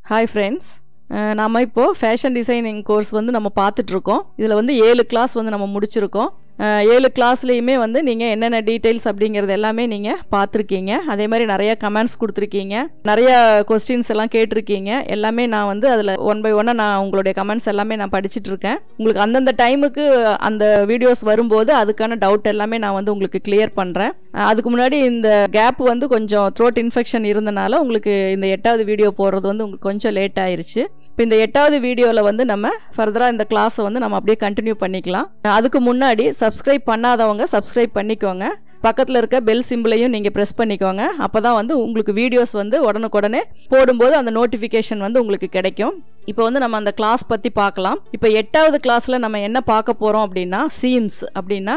hi friends நம்ம இப்போது fashion designing course வந்து நம்ம பார்த்துட்ருக்கோம் இதில் வந்து ஏழு கிளாஸ் வந்து நம்ம முடிச்சிருக்கோம் அஹ், ஏழு கிளாஸ்லேயுமே வந்து நீங்கள் என்னென்ன டீட்டெயில்ஸ் அப்படிங்கிறது எல்லாமே நீங்கள் பார்த்துருக்கீங்க அதே மாதிரி நிறைய கமெண்ட்ஸ் கொடுத்துருக்கீங்க நிறைய கொஸ்டின்ஸ் எல்லாம் கேட்டிருக்கீங்க எல்லாமே நான் வந்து அதில் ஒன் பை ஒன்னாக நான் உங்களுடைய கமெண்ட்ஸ் எல்லாமே நான் படிச்சிட்டு இருக்கேன் உங்களுக்கு அந்தந்த டைமுக்கு அந்த வீடியோஸ் வரும்போது அதுக்கான டவுட் எல்லாமே நான் வந்து உங்களுக்கு கிளியர் பண்ணுறேன் அதுக்கு முன்னாடி இந்த கேப் வந்து கொஞ்சம் த்ரோட் இன்ஃபெக்ஷன் இருந்தனால உங்களுக்கு இந்த எட்டாவது வீடியோ போடுறது வந்து உங்களுக்கு கொஞ்சம் லேட் ஆயிருச்சு இப்போ இந்த எட்டாவது வீடியோவில் வந்து நம்ம ஃபர்தராக இந்த கிளாஸை வந்து நம்ம அப்படியே கண்டினியூ பண்ணிக்கலாம் அதுக்கு முன்னாடி சப்ஸ்கிரைப் பண்ணாதவங்க சப்ஸ்கிரைப் பண்ணிக்கோங்க பக்கத்தில் இருக்க பெல் சிம்பிளையும் நீங்கள் ப்ரெஸ் பண்ணிக்கோங்க அப்போ தான் வந்து உங்களுக்கு வீடியோஸ் வந்து உடனுக்குடனே போடும்போது அந்த நோட்டிஃபிகேஷன் வந்து உங்களுக்கு கிடைக்கும் இப்போ வந்து நம்ம அந்த கிளாஸ் பற்றி பார்க்கலாம் இப்போ எட்டாவது கிளாஸில் நம்ம என்ன பார்க்க போகிறோம் அப்படின்னா சீம்ஸ் அப்படின்னா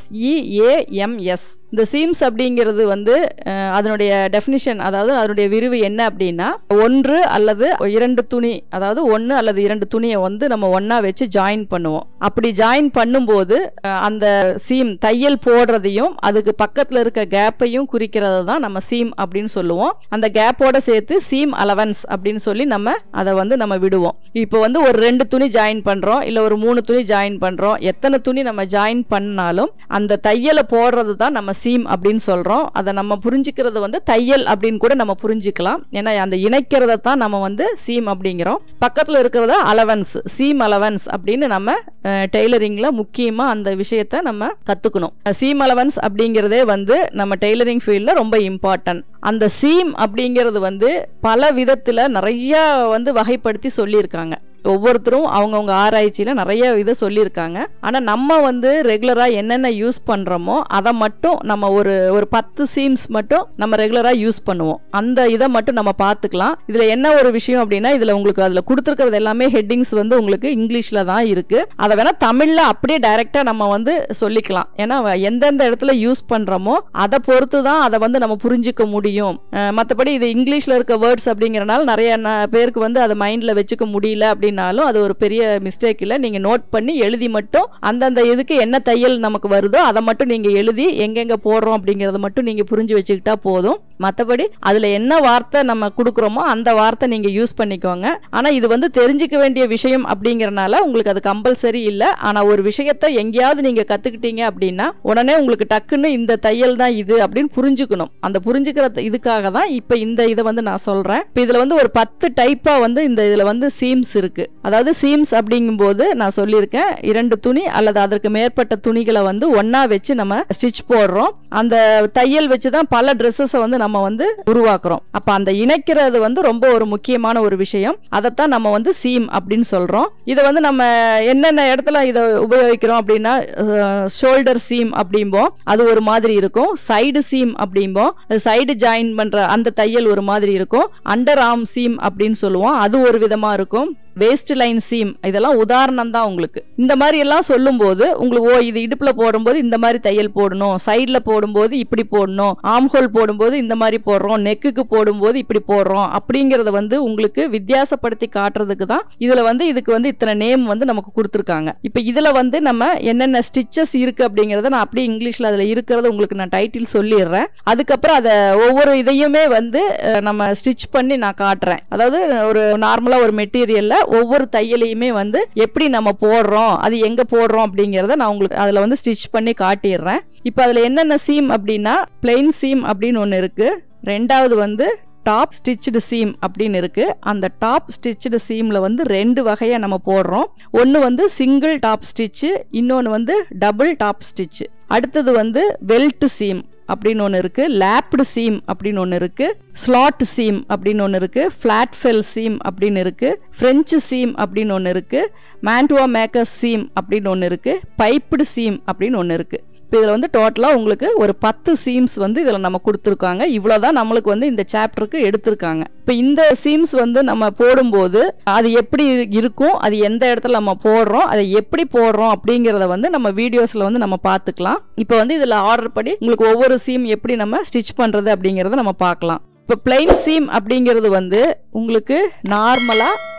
எஸ்இஏஎம்எஸ் இந்த சீம்ஸ் அப்படிங்கிறது வந்து அஹ், அதனுடைய டெஃபினிஷன் அதாவது அதனுடைய விரிவு என்ன அப்படின்னா ஒன்று அல்லது இரண்டு துணி அதாவது ஒன்று அல்லது இரண்டு துணியை வந்து நம்ம ஒன்றா வச்சு ஜாயின் பண்ணுவோம் அப்படி ஜாயின் பண்ணும்போது அஹ், அந்த சீம் தையல் போடுறதையும் அதுக்கு பக்கத்தில் இருக்க கேப்பையும் குறிக்கிறது தான் நம்ம சீம் அப்படின்னு சொல்லுவோம் அந்த கேப்போட சேர்த்து சீம் அலவன்ஸ் அப்படின்னு சொல்லி நம்ம அதை வந்து நம்ம விடுவோம் இப்போ வந்து ஒரு ரெண்டு துணி ஜாயின் பண்ணுறோம் இல்லை ஒரு மூணு துணி ஜாயின் பண்ணுறோம் எத்தனை துணி நம்ம ஜாயின் பண்ணாலும் அந்த தையலை போடுறது தான் நம்ம சீம் அப்படின்னு சொல்கிறோம் அதை நம்ம புரிஞ்சுக்கிறது வந்து தையல் அப்படின்னு கூட நம்ம புரிஞ்சுக்கலாம் ஏன்னா அந்த இணைக்கிறத தான் நம்ம வந்து சீம் அப்படிங்கிறோம் பக்கத்தில் இருக்கிறத அலவன்ஸ் சீம் அலவன்ஸ் அப்படின்னு நம்ம டெய்லரிங்கில் முக்கியமாக அந்த விஷயத்தை நம்ம கற்றுக்கணும் சீம் அலவன்ஸ் அப்படிங்கிறதே வந்து நம்ம டெய்லரிங் ஃபீல்டில் ரொம்ப இம்பார்ட்டன்ட் அந்த சீம் அப்படிங்கிறது வந்து பல விதத்தில் நிறைய வந்து வகைப்படுத்தி சொல்லியிருக்காங்க ஒவ்வொருத்தரும் அவங்கவுங்க ஆராய்ச்சியில் நிறைய இதை சொல்லியிருக்காங்க ஆனால் நம்ம வந்து ரெகுலராக என்னென்ன யூஸ் பண்ணுறோமோ அதை மட்டும் நம்ம ஒரு ஒரு பத்து சீம்ஸ் மட்டும் நம்ம ரெகுலராக யூஸ் பண்ணுவோம் அந்த இதை மட்டும் நம்ம பார்த்துக்கலாம் இதில் என்ன ஒரு விஷயம் அப்படின்னா இதில் உங்களுக்கு அதில் கொடுத்துருக்கிறது எல்லாமே ஹெட்டிங்ஸ் வந்து உங்களுக்கு இங்கிலீஷில் தான் இருக்குது அதை வேணால் தமிழில் அப்படியே டைரெக்டாக நம்ம வந்து சொல்லிக்கலாம் ஏன்னா எந்தெந்த இடத்துல யூஸ் பண்ணுறோமோ அதை பொறுத்து தான் அதை வந்து நம்ம புரிஞ்சிக்க முடியும் மற்றபடி இது இங்கிலீஷில் இருக்க வேர்ட்ஸ் அப்படிங்கிறனால நிறைய ந- பேருக்கு வந்து அதை மைண்டில் வச்சுக்க முடியல அப்படின்னாலும் அது ஒரு பெரிய மிஸ்டேக் இல்லை நீங்கள் நோட் பண்ணி எழுதி மட்டும் அந்தந்த இதுக்கு என்ன தையல் நமக்கு வருதோ அதை மட்டும் நீங்கள் எழுதி எங்கெங்கே போடுறோம் அப்படிங்கிறத மட்டும் நீங்கள் புரிஞ்சு வச்சுக்கிட்டா போதும் மற்றபடி அதில் என்ன வார்த்தை நம்ம கொடுக்குறோமோ அந்த வார்த்தை நீங்கள் யூஸ் பண்ணிக்கோங்க ஆனால் இது வந்து தெரிஞ்சுக்க வேண்டிய விஷயம் அப்படிங்கிறனால உங்களுக்கு அது கம்பல்சரி இல்லை ஆனால் ஒரு விஷயத்தை எங்கேயாவது நீங்கள் கற்றுக்கிட்டீங்க அப்படின்னா உடனே உங்களுக்கு டக்குன்னு இந்த தையல் தான் இது அப்படின்னு புரிஞ்சுக்கணும் அந்த புரிஞ்சுக்கிற இதுக்காக தான் இப்போ இந்த இதை வந்து நான் சொல்கிறேன் இப்போ இதில் வந்து ஒரு பத்து டைப்பாக வந்து இந்த இதில் வந்து சீம்ஸ் இருக்குது அதாவது சீம்ஸ் அப்படிங்கும்போது நான் சொல்லியிருக்கேன் இரண்டு துணி அல்லது அதற்கு மேற்பட்ட துணிகளை வந்து ஒன்றா வச்சு நம்ம ஸ்டிச் போடுறோம் அந்த தையல் வச்சு தான் பல ட்ரெஸ்ஸஸை வந்து நம்ம வந்து உருவாக்குறோம் அப்போ அந்த இணைக்கிறது வந்து ரொம்ப ஒரு முக்கியமான ஒரு விஷயம் அதைத்தான் நம்ம வந்து சீம் அப்படின்னு சொல்கிறோம் இதை வந்து நம்ம என்னென்ன இடத்துல இதை உபயோகிக்கிறோம் அப்படின்னா ஷோல்டர் சீம் அப்படிம்போம் அது ஒரு மாதிரி இருக்கும் சைடு சீம் அப்படிம்போம் சைடு ஜாயின் பண்ணுற அந்த தையல் ஒரு மாதிரி இருக்கும் அண்டர் ஆர்ம் சீம் அப்படின்னு சொல்லுவோம் அது ஒரு விதமாக இருக்கும் வேஸ்ட் லைன் சீம் இதெல்லாம் உதாரணம் தான் உங்களுக்கு இந்த மாதிரி எல்லாம் சொல்லும்போது உங்களுக்கு ஓ இது இடுப்பில் போடும்போது இந்த மாதிரி தையல் போடணும் சைடில் போடும்போது இப்படி போடணும் ஆம் ஹோல் போடும்போது இந்த மாதிரி போடுறோம் நெக்குக்கு போடும்போது இப்படி போடுறோம் அப்படிங்கிறத வந்து உங்களுக்கு வித்தியாசப்படுத்தி காட்டுறதுக்கு தான் இதில் வந்து இதுக்கு வந்து இத்தனை நேம் வந்து நமக்கு கொடுத்துருக்காங்க இப்போ இதில் வந்து நம்ம என்னென்ன ஸ்டிச்சஸ் இருக்குது அப்படிங்கிறத நான் அப்படியே இங்கிலீஷில் அதில் இருக்கிறத உங்களுக்கு நான் டைட்டில் சொல்லிடுறேன் அதுக்கப்புறம் அதை ஒவ்வொரு இதையுமே வந்து அஹ், நம்ம ஸ்டிச் பண்ணி நான் காட்டுறேன் அதாவது ஒரு நார்மலாக ஒரு மெட்டீரியலில் ஒவ்வொரு தையலையுமே வந்து எப்படி நம்ம போடுறோம் அது எங்கே போடுறோம் அப்படிங்கிறத நான் உங்களுக்கு அதில் வந்து ஸ்டிச் பண்ணி காட்டிடுறேன் இப்போ அதில் என்னென்ன சீம் அப்படின்னா பிளெயின் சீம் அப்படின்னு ஒன்று இருக்குது ரெண்டாவது வந்து டாப் ஸ்டிச்சுடு சீம் அப்படின்னு இருக்கு அந்த டாப் ஸ்டிச்சுடு சீமில் வந்து ரெண்டு வகையாக நம்ம போடுறோம் ஒன்று வந்து சிங்கிள் டாப் ஸ்டிச்சு இன்னொன்று வந்து டபுள் டாப் ஸ்டிச்சு அடுத்தது வந்து வெல்ட் சீம் அப்படின்னு ஒன்று இருக்குது லேப்டு சீம் அப்படின்னு ஒன்று இருக்குது ஸ்லாட் சீம் அப்படின்னு ஒன்று இருக்குது ஃப்ளாட் ஃபெல் சீம் அப்படின்னு இருக்குது ஃப்ரெஞ்சு சீம் அப்படின்னு ஒன்று இருக்குது மேண்டுவா மேக்கர் சீம் அப்படின்னு ஒன்று இருக்குது பைப்டு சீம் அப்படின்னு ஒன்று இருக்குது இப்போ இதில் வந்து டோட்டலாக உங்களுக்கு ஒரு பத்து சீம்ஸ் வந்து இதில் நம்ம கொடுத்துருக்காங்க இவ்வளோ தான் நம்மளுக்கு வந்து இந்த சாப்டருக்கு எடுத்திருக்காங்க இப்போ இந்த சீம்ஸ் வந்து நம்ம போடும்போது அது எப்படி இரு- இருக்கும் அது எந்த இடத்துல நம்ம போடுறோம் அதை எப்படி போடுறோம் அப்படிங்கிறத வந்து நம்ம வீடியோஸில் வந்து நம்ம பார்த்துக்கலாம் இப்போ வந்து இதில் ஆர்டர் படி உங்களுக்கு ஒவ்வொரு சீம் எப்படி நம்ம ஸ்டிச் பண்ணுறது அப்படிங்கிறத நம்ம பார்க்கலாம் இப்போ பிளைன் சீம் அப்படிங்கிறது வந்து உங்களுக்கு நார்மலாக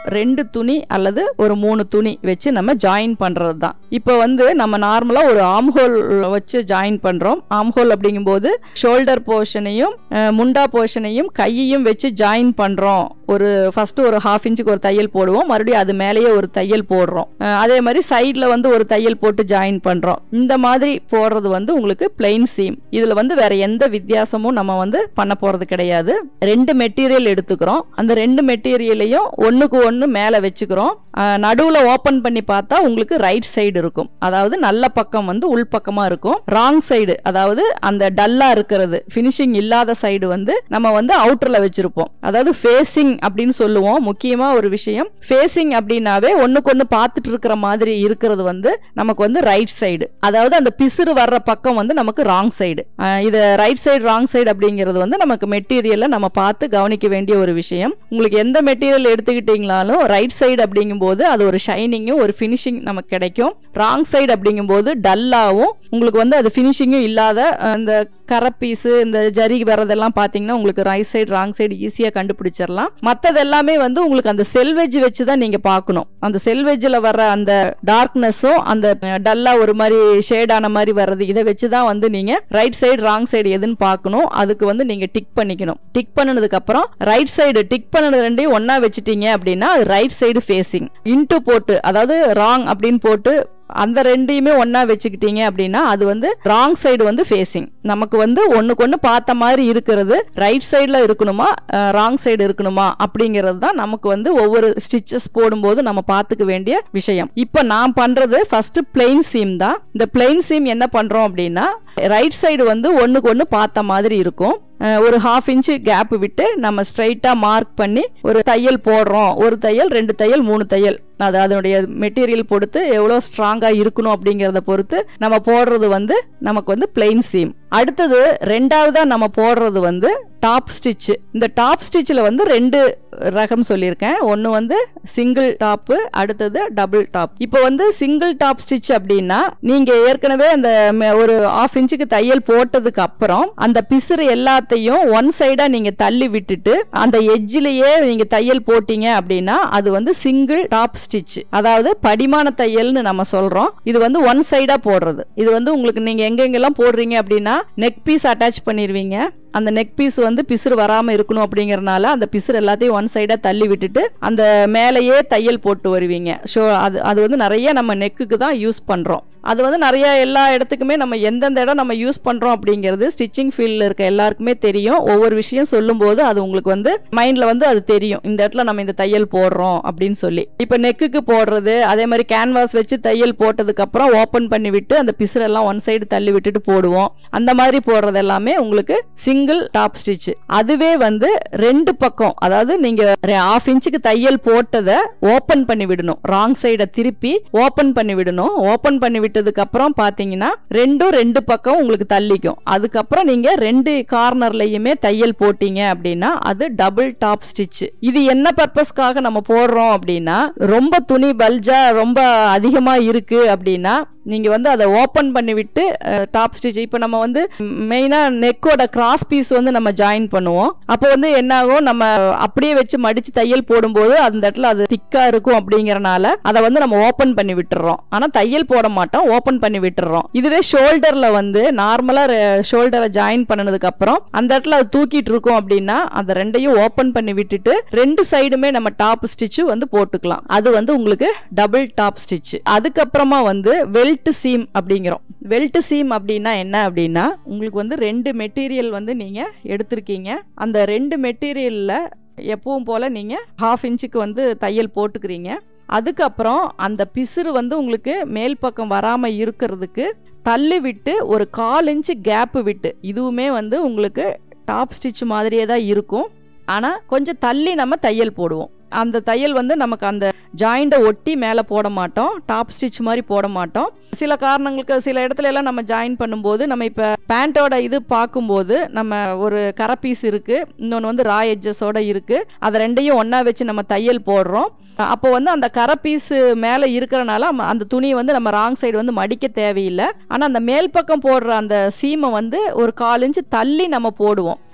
ரெண்டு துணி அல்லது ஒரு மூணு துணி வச்சு நம்ம ஜாயின் பண்ணுறது தான் இப்போ வந்து நம்ம நார்மலாக ஒரு ஆம்ஹோல் வச்சு ஜாயின் பண்ணுறோம் ஆம்ஹோல் அப்படிங்கும்போது ஷோல்டர் போர்ஷனையும் முண்டா போர்ஷனையும் கையையும் வச்சு ஜாயின் பண்ணுறோம் ஒரு ஃபர்ஸ்ட் ஒரு ஹாஃப் இன்ச்சுக்கு ஒரு தையல் போடுவோம் மறுபடியும் அது மேலேயே ஒரு தையல் போடுறோம் அஹ் அதே மாதிரி சைடில் வந்து ஒரு தையல் போட்டு ஜாயின் பண்ணுறோம் இந்த மாதிரி போடுறது வந்து உங்களுக்கு பிளெயின் சீம் இதில் வந்து வேற எந்த வித்தியாசமும் நம்ம வந்து பண்ண போகிறது கிடையாது ரெண்டு மெட்டீரியல் எடுத்துக்கிறோம் அந்த ரெண்டு மெட்டீரியலையும் ஒன்றுக்கு ஒன்று மேலே வச்சுக்கிறோம் நடுவில் ஓப்பன் பண்ணி பார்த்தா உங்களுக்கு ரைட் சைடு இருக்கும் அதாவது நல்ல பக்கம் வந்து உள் பக்கமாக இருக்கும் ராங் சைடு அதாவது அந்த டல்லாக இருக்கிறது ஃபினிஷிங் இல்லாத சைடு வந்து நம்ம வந்து அவுட்டரில் வச்சிருப்போம் அதாவது ஃபேஸிங் அப்படின்னு சொல்லுவோம் முக்கியமாக ஒரு விஷயம் ஃபேஸிங் அப்படின்னாவே ஒன்றுக்கு ஒன்று பார்த்துட்டு இருக்கிற மாதிரி இருக்கிறது வந்து நமக்கு வந்து ரைட் சைடு அதாவது அந்த பிசுறு வர்ற பக்கம் வந்து நமக்கு ராங் சைடு இது ரைட் சைடு ராங் சைடு அப்படிங்கிறது வந்து நமக்கு மெட்டீரியலை நம்ம பார்த்து கவனிக்க வேண்டிய ஒரு விஷயம் உங்களுக்கு எந்த மெட்டீரியல் எடுத்துக்கிட்டீங்களாலும் ரைட் சைடு அப்படிங்கும்போது அது ஒரு ஷைனிங்கும் ஒரு ஃபினிஷிங் நமக்கு கிடைக்கும் ராங் சைடு அப்படிங்கும்போது டல்லாகவும் உங்களுக்கு வந்து அது ஃபினிஷிங்கும் இல்லாத அந்த கரை பீஸு இந்த ஜரி வர்றதெல்லாம் பார்த்தீங்கன்னா உங்களுக்கு ரைட் சைடு ராங் சைடு ஈஸியாக கண்டுபிடிச்சிடலாம் மற்றது எல்லாமே வந்து உங்களுக்கு அந்த செல்வெஜ் வச்சு தான் நீங்கள் பார்க்கணும் அந்த செல்வெஜ்ஜில் வர்ற அந்த டார்க்னஸும் அந்த டல்லாக ஒரு மாதிரி ஷேடான மாதிரி வர்றது இதை வச்சு தான் வந்து நீங்கள் ரைட் சைடு ராங் சைடு எதுன்னு பார்க்கணும் அதுக்கு வந்து நீங்கள் டிக் பண்ணிக்கணும் டிக் பண்ணினதுக்கு அப்புறம் ரைட் சைடு டிக் பண்ணது ரெண்டையும் ஒன்றா வச்சுட்டீங்க அப்படின்னா அது ரைட் சைடு ஃபேஸிங் இன்ட்டு போட்டு அதாவது ராங் அப்படின்னு போட்டு அந்த ரெண்டையுமே ஒன்றா வச்சுக்கிட்டீங்க அப்படின்னா அது வந்து ராங் சைடு வந்து ஃபேஸிங் நமக்கு வந்து ஒன்றுக்கு ஒன்று பார்த்த மாதிரி இருக்கிறது ரைட் சைடில் இருக்கணுமா ராங் சைடு இருக்கணுமா அப்படிங்கிறது தான் நமக்கு வந்து ஒவ்வொரு ஸ்டிச்சஸ் போடும்போது நம்ம பார்த்துக்க வேண்டிய விஷயம் இப்போ நான் பண்ணுறது ஃபர்ஸ்ட் பிளெயின் சீம் தான் இந்த பிளெயின் சீம் என்ன பண்ணுறோம் அப்படின்னா ரைட் சைடு வந்து ஒன்றுக்கு ஒன்று பார்த்த மாதிரி இருக்கும் ஒரு ஹாஃப் இன்ச்சு கேப் விட்டு நம்ம ஸ்ட்ரைட்டாக மார்க் பண்ணி ஒரு தையல் போடுறோம் ஒரு தையல் ரெண்டு தையல் மூணு தையல் அது அதனுடைய மெட்டீரியல் பொறுத்து எவ்வளோ ஸ்ட்ராங்காக இருக்கணும் அப்படிங்கிறத பொறுத்து நம்ம போடுறது வந்து நமக்கு வந்து பிளெயின் சீம் அடுத்தது ரெண்டாவதாக நம்ம போடுறது வந்து டாப் ஸ்டிச்சு இந்த டாப் ஸ்டிச்சில் வந்து ரெண்டு ரகம் சொல்லியிருக்கேன் ஒன்று வந்து சிங்கிள் டாப்பு அடுத்தது டபுள் டாப் இப்போ வந்து சிங்கிள் டாப் ஸ்டிச் அப்படின்னா நீங்கள் ஏற்கனவே அந்த ஒரு ஆஃப் இன்ச்சுக்கு தையல் போட்டதுக்கு அப்புறம் அந்த பிசுறு எல்லாத்தையும் ஒன் சைடாக நீங்கள் தள்ளி விட்டுட்டு அந்த எஜ்ஜிலேயே நீங்கள் தையல் போட்டீங்க அப்படின்னா அது வந்து சிங்கிள் டாப் ஸ்டிச் அதாவது படிமான தையல்னு நம்ம சொல்கிறோம் இது வந்து ஒன் சைடாக போடுறது இது வந்து உங்களுக்கு நீங்கள் எங்கெங்கெல்லாம் போடுறீங்க அப்படின்னா நெக் பீஸ் அட்டாச் பண்ணிடுவீங்க அந்த நெக் பீஸ் வந்து பிசுறு வராமல் இருக்கணும் அப்படிங்கறனால அந்த பிசுறு எல்லாத்தையும் ஒன் சைடாக தள்ளி விட்டுட்டு அந்த மேலேயே தையல் போட்டு வருவீங்க ஸோ அது அது வந்து நிறைய நம்ம நெக்குக்கு தான் யூஸ் பண்ணுறோம் அது வந்து நிறைய எல்லா இடத்துக்குமே நம்ம எந்தெந்த இடம் நம்ம யூஸ் பண்ணுறோம் அப்படிங்கிறது ஸ்டிச்சிங் ஃபீல்டில் இருக்க எல்லாருக்குமே தெரியும் ஒவ்வொரு விஷயம் சொல்லும்போது அது உங்களுக்கு வந்து மைண்டில் வந்து அது தெரியும் இந்த இடத்துல நம்ம இந்த தையல் போடுறோம் அப்படின்னு சொல்லி இப்போ நெக்குக்கு போடுறது அதே மாதிரி கேன்வாஸ் வச்சு தையல் போட்டதுக்கப்புறம் ஓப்பன் பண்ணி விட்டு அந்த பிசுரெல்லாம் ஒன் சைடு தள்ளி விட்டுட்டு போடுவோம் அந்த மாதிரி போடுறது எல்லாமே உங்களுக்கு சிங்கிள் டாப் ஸ்டிச் அதுவே வந்து ரெண்டு பக்கம் அதாவது நீங்க ஹாஃப் இன்ச்சுக்கு தையல் போட்டதை ஓப்பன் பண்ணி விடணும் ராங் சைடை திருப்பி ஓப்பன் பண்ணி விடணும் ஓப்பன் பண்ணி விட்டதுக்கு அப்புறம் பாத்தீங்கன்னா ரெண்டும் ரெண்டு பக்கம் உங்களுக்கு தள்ளிக்கும் அதுக்கப்புறம் நீங்க ரெண்டு கார்னர்லயுமே தையல் போட்டீங்க அப்படின்னா அது டபுள் டாப் ஸ்டிச் இது என்ன பர்பஸ்க்காக நம்ம போடுறோம் அப்படின்னா ரொம்ப துணி பல்ஜா ரொம்ப அதிகமா இருக்கு அப்படின்னா நீங்க வந்து அதை ஓப்பன் பண்ணி விட்டு டாப் ஸ்டிச் இப்போ நம்ம வந்து மெயினா நெக்கோட கிராஸ் பீஸ் வந்து நம்ம ஜாயின் பண்ணுவோம் அப்போ வந்து என்ன ஆகும் நம்ம அப்படியே வச்சு மடிச்சு தையல் போடும்போது அந்த இடத்துல அது திக்கா இருக்கும் அப்படிங்கறனால அதை வந்து நம்ம ஓப்பன் பண்ணி விட்டுறோம் ஆனா தையல் போட மாட்டோம் ஓப்பன் பண்ணி விட்டுறோம் இதுவே ஷோல்டர்ல வந்து நார்மலா ஷோல்டரை ஜாயின் பண்ணதுக்கு அப்புறம் அந்த இடத்துல அது தூக்கிட்டு இருக்கும் அப்படின்னா அந்த ரெண்டையும் ஓப்பன் பண்ணி விட்டுட்டு ரெண்டு சைடுமே நம்ம டாப் ஸ்டிச் வந்து போட்டுக்கலாம் அது வந்து உங்களுக்கு டபுள் டாப் ஸ்டிச் அதுக்கப்புறமா வந்து வெல் வெல்ட் சீம் அப்படிங்கிறோம் வெல்ட் சீம் அப்படின்னா என்ன அப்படின்னா உங்களுக்கு வந்து ரெண்டு மெட்டீரியல் வந்து நீங்கள் எடுத்திருக்கீங்க அந்த ரெண்டு மெட்டீரியலில் எப்பவும் போல் நீங்கள் ஹாஃப் இன்ச்சுக்கு வந்து தையல் போட்டுக்கிறீங்க அதுக்கப்புறம் அந்த பிசுறு வந்து உங்களுக்கு மேல் பக்கம் வராமல் இருக்கிறதுக்கு தள்ளி விட்டு ஒரு கால் இன்ச்சு கேப்பு விட்டு இதுவுமே வந்து உங்களுக்கு டாப் ஸ்டிச் மாதிரியே தான் இருக்கும் ஆனால் கொஞ்சம் தள்ளி நம்ம தையல் போடுவோம் அந்த தையல் வந்து நமக்கு அந்த ஜாயிண்டை ஒட்டி மேலே போட மாட்டோம் டாப் ஸ்டிச் மாதிரி போட மாட்டோம் சில காரணங்களுக்கு சில இடத்துல எல்லாம் நம்ம ஜாயின் பண்ணும்போது நம்ம இப்போ பேண்ட்டோட இது பார்க்கும்போது நம்ம ஒரு கரை பீஸ் இருக்குது இன்னொன்று வந்து ரா எட்ஜஸோட இருக்குது அதை ரெண்டையும் ஒன்றா வச்சு நம்ம தையல் போடுறோம் அப்போ வந்து அந்த கரை பீஸு மேலே இருக்கிறனால அந்த துணியை வந்து நம்ம ராங் சைடு வந்து மடிக்க தேவையில்லை ஆனால் அந்த மேல் பக்கம் போடுற அந்த சீமை வந்து ஒரு கால் இன்ச்சு தள்ளி நம்ம போடுவோம்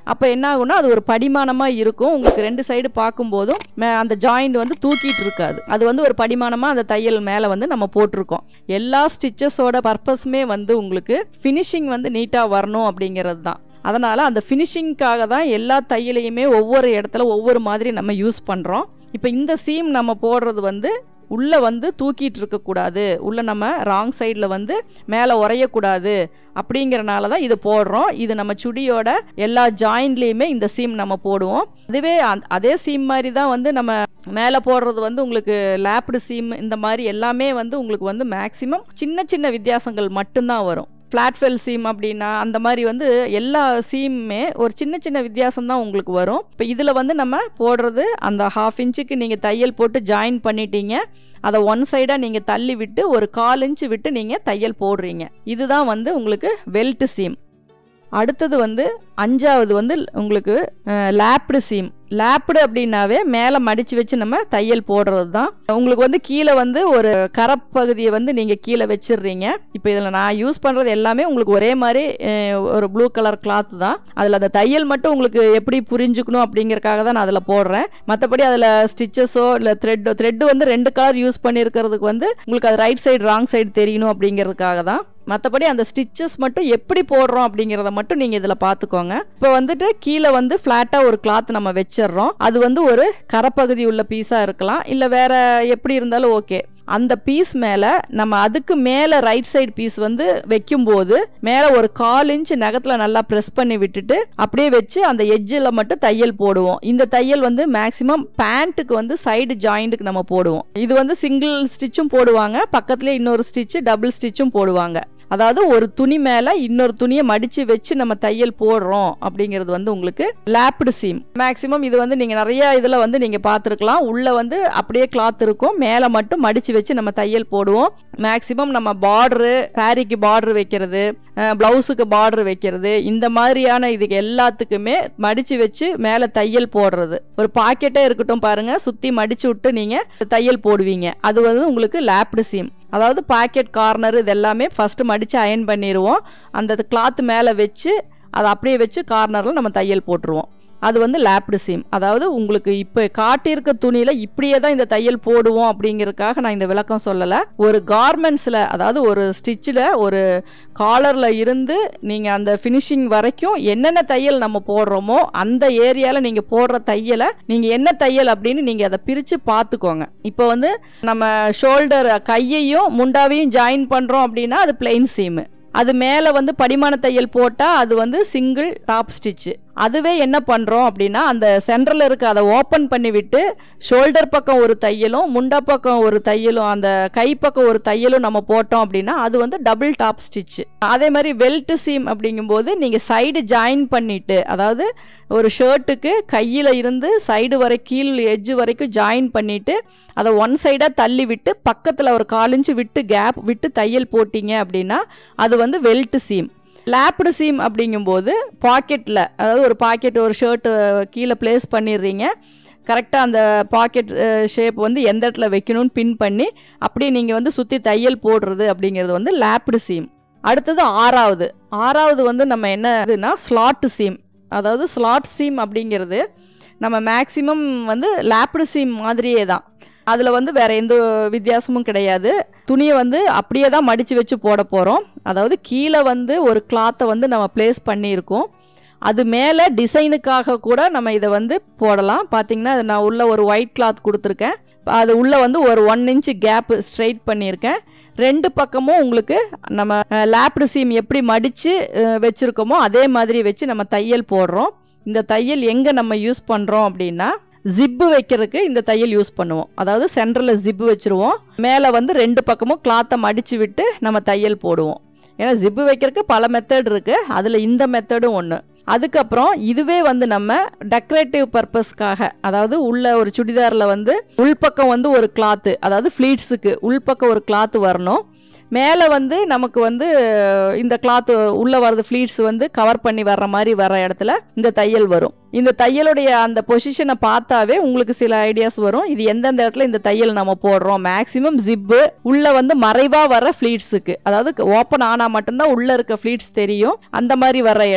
அப்போ என்ன ஆகும்னா அது ஒரு படிமானமாக இருக்கும் உங்களுக்கு ரெண்டு சைடு பார்க்கும்போதும் மே- அந்த ஜாயிண்ட் வந்து தூக்கிட்டு இருக்காது அது வந்து ஒரு படிமானமாக அந்த தையல் மேலே வந்து நம்ம போட்டிருக்கோம் எல்லா ஸ்டிச்சஸோட பர்பஸுமே வந்து உங்களுக்கு ஃபினிஷிங் வந்து நீட்டாக வரணும் அப்படிங்கிறது தான் அதனால் அந்த ஃபினிஷிங்க்காக தான் எல்லா தையலையுமே ஒவ்வொரு இடத்துல ஒவ்வொரு மாதிரி நம்ம யூஸ் பண்ணுறோம் இப்போ இந்த சீம் நம்ம போடுறது வந்து உள்ளே வந்து தூக்கிட்டு இருக்கக்கூடாது உள்ளே நம்ம ராங் சைடில் வந்து மேலே உரையக்கூடாது அப்படிங்கிறனால தான் இது போடுறோம் இது நம்ம சுடியோட எல்லா ஜாயின்ட்லேயுமே இந்த சீம் நம்ம போடுவோம் அதுவே அந்த- அதே சீம் மாதிரி தான் வந்து நம்ம மேலே போடுறது வந்து உங்களுக்கு லேப்டு சீம் இந்த மாதிரி எல்லாமே வந்து உங்களுக்கு வந்து மேக்ஸிமம் சின்ன சின்ன வித்தியாசங்கள் மட்டும்தான் வரும் ஃப்ளாட்ஃபெல் சீம் அப்படின்னா அந்த மாதிரி வந்து எல்லா சீமுமே ஒரு சின்ன சின்ன வித்தியாசம் தான் உங்களுக்கு வரும் இப்போ இதில் வந்து நம்ம போடுறது அந்த ஹாஃப் இன்ச்சுக்கு நீங்கள் தையல் போட்டு ஜாயின் பண்ணிட்டீங்க அதை ஒன் சைடாக நீங்கள் தள்ளி விட்டு ஒரு கால் இன்ச்சு விட்டு நீங்கள் தையல் போடுறீங்க இதுதான் வந்து உங்களுக்கு வெல்ட் சீம் அடுத்தது வந்து அஞ்சாவது வந்து உங்களுக்கு லேப்டு சீம் லேப்டு அப்படின்னாவே மேலே மடித்து வச்சு நம்ம தையல் போடுறது தான் உங்களுக்கு வந்து கீழே வந்து ஒரு கரப்பகுதியை வந்து நீங்கள் கீழே வச்சிடுறீங்க இப்போ இதில் நான் யூஸ் பண்ணுறது எல்லாமே உங்களுக்கு ஒரே மாதிரி அஹ், ஒரு ப்ளூ கலர் கிளாத் தான் அதில் அந்த தையல் மட்டும் உங்களுக்கு எப்படி புரிஞ்சுக்கணும் அப்படிங்கறக்காக தான் நான் அதில் போடுறேன் மற்றபடி அதில் ஸ்டிச்சஸோ இல்லை த்ரெட்டோ த்ரெட் வந்து ரெண்டு கலர் யூஸ் பண்ணியிருக்கிறதுக்கு வந்து உங்களுக்கு அது ரைட் சைடு ராங் சைடு தெரியணும் அப்படிங்கிறதுக்காக தான் மற்றபடி அந்த ஸ்டிச்சஸ் மட்டும் எப்படி போடுறோம் அப்படிங்கிறத மட்டும் நீங்கள் இதில் பார்த்துக்கோங்க இப்போ வந்துட்டு கீழே வந்து ஃப்ளாட்டாக ஒரு கிளாத் நம்ம வச்சிடுறோம் அது வந்து ஒரு கரப்பகுதி உள்ள பீஸாக இருக்கலாம் இல்லை வேற எப்படி இருந்தாலும் ஓகே அந்த பீஸ் மேலே நம்ம அதுக்கு மேலே ரைட் சைடு பீஸ் வந்து வைக்கும்போது மேலே ஒரு கால் இன்ச் நகத்தில் நல்லா ப்ரெஸ் பண்ணி விட்டுட்டு அப்படியே வச்சு அந்த எட்ஜில் மட்டும் தையல் போடுவோம் இந்த தையல் வந்து மேக்ஸிமம் பேண்ட்டுக்கு வந்து சைடு ஜாயிண்ட்டுக்கு நம்ம போடுவோம் இது வந்து சிங்கிள் ஸ்டிச்சும் போடுவாங்க பக்கத்துலேயே இன்னொரு ஸ்டிச்சு டபுள் ஸ்டிச்சும் போடுவாங்க அதாவது ஒரு துணி மேலே இன்னொரு துணியை மடித்து வச்சு நம்ம தையல் போடுறோம் அப்படிங்கிறது வந்து உங்களுக்கு லேப்டு சீம் மேக்ஸிமம் இது வந்து நீங்கள் நிறைய இதில் வந்து நீங்கள் பார்த்துருக்கலாம் உள்ளே வந்து அப்படியே கிளாத் இருக்கும் மேலே மட்டும் மடித்து வச்சு நம்ம தையல் போடுவோம் மேக்ஸிமம் நம்ம பார்டரு சாரிக்கு பார்டர் வைக்கிறது ப்ளவுஸுக்கு பார்டர் வைக்கிறது இந்த மாதிரியான இதுக்கு எல்லாத்துக்குமே மடித்து வச்சு மேலே தையல் போடுறது ஒரு பாக்கெட்டே இருக்கட்டும் பாருங்க சுற்றி மடிச்சு விட்டு நீங்கள் தையல் போடுவீங்க அது வந்து உங்களுக்கு லேப்டு சீம் அதாவது பாக்கெட் கார்னர் இது எல்லாமே ஃபஸ்ட்டு மடித்து அயன் பண்ணிடுவோம் அந்த கிளாத் மேலே வச்சு அதை அப்படியே வச்சு கார்னரில் நம்ம தையல் போட்டுருவோம் அது வந்து லேப்டு சீம் அதாவது உங்களுக்கு இப்போ காட்டியிருக்க துணியில் இப்படியே தான் இந்த தையல் போடுவோம் அப்படிங்கிறதுக்காக நான் இந்த விளக்கம் சொல்லலை ஒரு கார்மெண்ட்ஸில் அதாவது ஒரு ஸ்டிச்சில் ஒரு காலரில் இருந்து நீங்கள் அந்த ஃபினிஷிங் வரைக்கும் என்னென்ன தையல் நம்ம போடுறோமோ அந்த ஏரியாவில் நீங்கள் போடுற தையலை நீங்கள் என்ன தையல் அப்படின்னு நீங்கள் அதை பிரித்து பார்த்துக்கோங்க இப்போ வந்து நம்ம ஷோல்டர் கையையும் முண்டாவையும் ஜாயின் பண்ணுறோம் அப்படின்னா அது பிளெயின் சீமு அது மேலே வந்து படிமான தையல் போட்டால் அது வந்து சிங்கிள் டாப் ஸ்டிச்சு அதுவே என்ன பண்ணுறோம் அப்படின்னா அந்த சென்டரில் இருக்க அதை ஓப்பன் பண்ணி விட்டு ஷோல்டர் பக்கம் ஒரு தையலும் முண்டா பக்கம் ஒரு தையலும் அந்த கை பக்கம் ஒரு தையலும் நம்ம போட்டோம் அப்படின்னா அது வந்து டபுள் டாப் ஸ்டிச்சு அதே மாதிரி வெல்ட் சீம் அப்படிங்கும்போது நீங்கள் சைடு ஜாயின் பண்ணிட்டு அதாவது ஒரு ஷர்ட்டுக்கு கையில் இருந்து சைடு வரை கீழ் எட்ஜ் வரைக்கும் ஜாயின் பண்ணிட்டு அதை ஒன் சைடாக தள்ளி விட்டு பக்கத்தில் ஒரு காலிஞ்சு விட்டு கேப் விட்டு தையல் போட்டிங்க அப்படின்னா அது வந்து வெல்ட் சீம் லேப்டு சீம் அப்படிங்கும்போது பாக்கெட்டில் அதாவது ஒரு பாக்கெட் ஒரு ஷர்ட்டு கீழே ப்ளேஸ் பண்ணிடுறீங்க கரெக்டாக அந்த பாக்கெட் ஷேப் வந்து எந்த இடத்துல வைக்கணும்னு பின் பண்ணி அப்படியே நீங்கள் வந்து சுற்றி தையல் போடுறது அப்படிங்கிறது வந்து லேப்டு சீம் அடுத்தது ஆறாவது ஆறாவது வந்து நம்ம என்ன இதுனா ஸ்லாட் சீம் அதாவது ஸ்லாட் சீம் அப்படிங்கிறது நம்ம மேக்ஸிமம் வந்து லேப்டு சீம் மாதிரியே தான் அதில் வந்து வேற எந்த வித்தியாசமும் கிடையாது துணியை வந்து அப்படியே தான் மடித்து வச்சு போட போகிறோம் அதாவது கீழே வந்து ஒரு கிளாத்தை வந்து நம்ம ப்ளேஸ் பண்ணியிருக்கோம் அது மேலே டிசைனுக்காக கூட நம்ம இதை வந்து போடலாம் பார்த்தீங்கன்னா நான் உள்ள ஒரு ஒயிட் கிளாத் கொடுத்துருக்கேன் அது உள்ளே வந்து ஒரு ஒன் இன்ச்சு கேப் ஸ்ட்ரைட் பண்ணியிருக்கேன் ரெண்டு பக்கமும் உங்களுக்கு நம்ம லேப்டு சீம் எப்படி மடித்து வச்சுருக்கோமோ அதே மாதிரி வச்சு நம்ம தையல் போடுறோம் இந்த தையல் எங்கே நம்ம யூஸ் பண்ணுறோம் அப்படின்னா ஜிப்பு வைக்கிறதுக்கு இந்த தையல் யூஸ் பண்ணுவோம் அதாவது சென்டரில் ஜிப்பு வச்சுருவோம் மேலே வந்து ரெண்டு பக்கமும் கிளாத்தை மடித்து விட்டு நம்ம தையல் போடுவோம் ஏன்னா ஜிப்பு வைக்கிறதுக்கு பல மெத்தட் இருக்குது அதில் இந்த மெத்தடும் ஒன்று அதுக்கப்புறம் இதுவே வந்து நம்ம டெக்கரேட்டிவ் பர்பஸ்க்காக அதாவது உள்ள ஒரு சுடிதாரில் வந்து உள்பக்கம் வந்து ஒரு கிளாத்து அதாவது ஃப்ளீட்ஸுக்கு உள்பக்கம் ஒரு கிளாத்து வரணும் மேலே வந்து நமக்கு வந்து இந்த கிளாத்து உள்ளே வர்றது ஃப்ளீட்ஸ் வந்து கவர் பண்ணி வர்ற மாதிரி வர்ற இடத்துல இந்த தையல் வரும் இந்த தையலுடைய அந்த பொசிஷனை பார்த்தாவே உங்களுக்கு சில ஐடியாஸ் வரும் இது எந்தெந்த இடத்துல இந்த தையல் நம்ம போடுறோம் மேக்ஸிமம் ஜிப்பு உள்ளே வந்து மறைவாக வர ஃப்ளீட்ஸுக்கு அதாவது ஓப்பன் ஆனால் மட்டும்தான் உள்ளே இருக்க ஃப்ளீட்ஸ் தெரியும் அந்த மாதிரி வர்ற இடம்